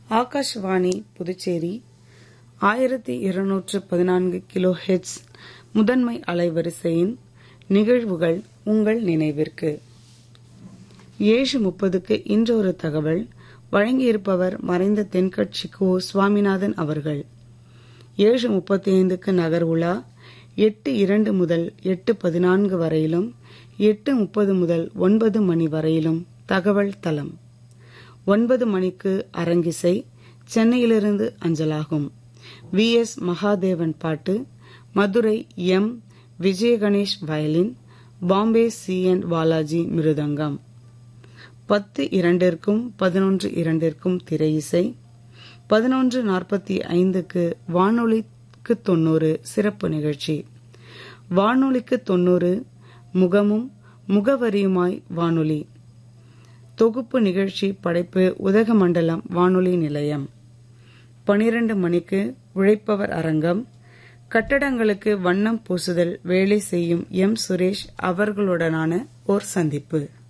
ஆகாஷ்வாணி புதுச்சேரி ஆயிரத்தி இருநூற்று பதினான்கு கிலோ ஹெட்ஸ் முதன்மை அலைவரிசையின் நிகழ்வுகள் உங்கள் நினைவிற்கு ஏழு முப்பதுக்கு இன்றொரு தகவல் வழங்கியிருப்பவர் மறைந்த தென்கட்சி கோ சுவாமிநாதன் அவர்கள் ஏழு முப்பத்தி ஐந்துக்கு நகர் உலா எட்டு இரண்டு முதல் எட்டு பதினான்கு வரையிலும் எட்டு முப்பது முதல் ஒன்பது மணி வரையிலும் தகவல் தளம் ஒன்பது மணிக்கு அரங்கிசை சென்னையிலிருந்து அஞ்சலாகும் வி எஸ் மகாதேவன் பாட்டு Madurai M Vijayaganesh violin Bombay C N Balaji மிருதங்கம் பத்து இரண்டிற்கும் பதினொன்று இரண்டிற்கும் திரை இசை பதினொன்று நாற்பத்தி ஐந்துக்கு வானொலிக்கு தொண்ணூறு சிறப்பு நிகழ்ச்சி வானொலிக்கு தொண்ணூறு முகமும் முகவரியுமாய் வானொலி தொகுப்பு நிகழ்ச்சி படைப்பு உதகமண்டலம் வானொலி நிலையம் பனிரண்டு மணிக்கு உழைப்பவர் அரங்கம் கட்டடங்களுக்கு வண்ணம் பூசுதல் வேலை செய்யும் எம் சுரேஷ் அவர்களுடனான ஓர் சந்திப்பு